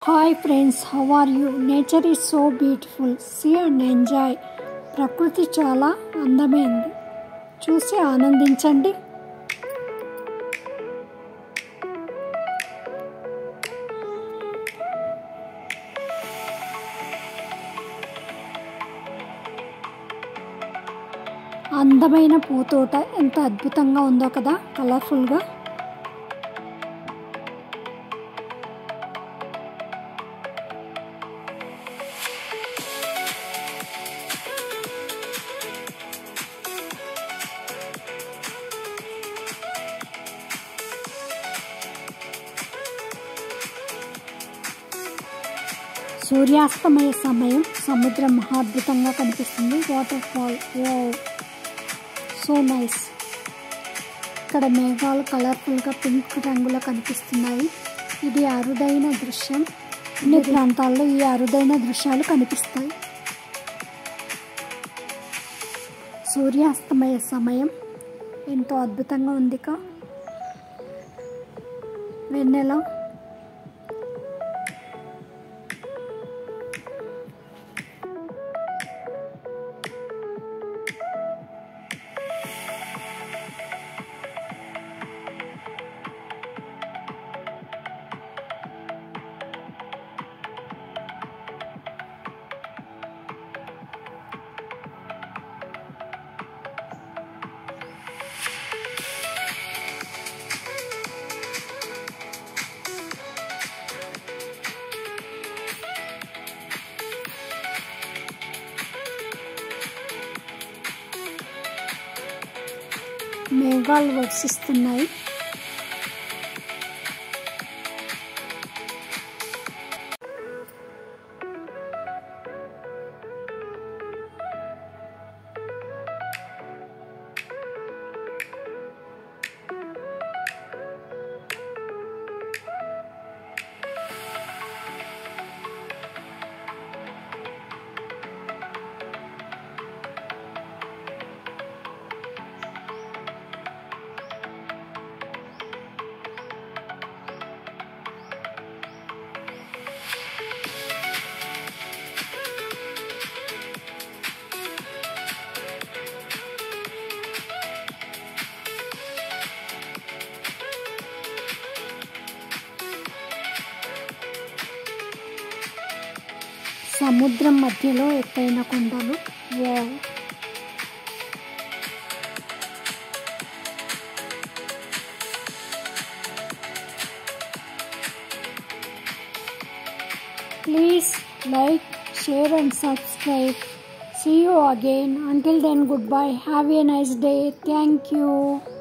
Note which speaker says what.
Speaker 1: Hi friends how are you nature is so beautiful see and enjoy ప్రకృతి చాలా అందమైంది చూసి ఆనందించండి అందమైన పూతోట ఎంత అద్భుతంగా ఉందో కదా కలర్ఫుల్గా సూర్యాస్తమయ సమయం సముద్రం మహాద్భుతంగా కనిపిస్తుంది waterfall oh so nice ఇక్కడ మేఘాలు కలర్ఫుల్గా పింక్ రంగులో కనిపిస్తున్నాయి ఇది అరుదైన దృశ్యం అన్ని ప్రాంతాల్లో ఈ అరుదైన దృశ్యాలు కనిపిస్తాయి సూర్యాస్తమయ సమయం ఎంతో అద్భుతంగా ఉందిక వెన్నెల మేఘాలు వర్షిస్తున్నాయి సముద్రం మధ్యలో ఎత్తైన కొండలు wow please like share and subscribe See you again. Until then, goodbye. Have a nice day. Thank you.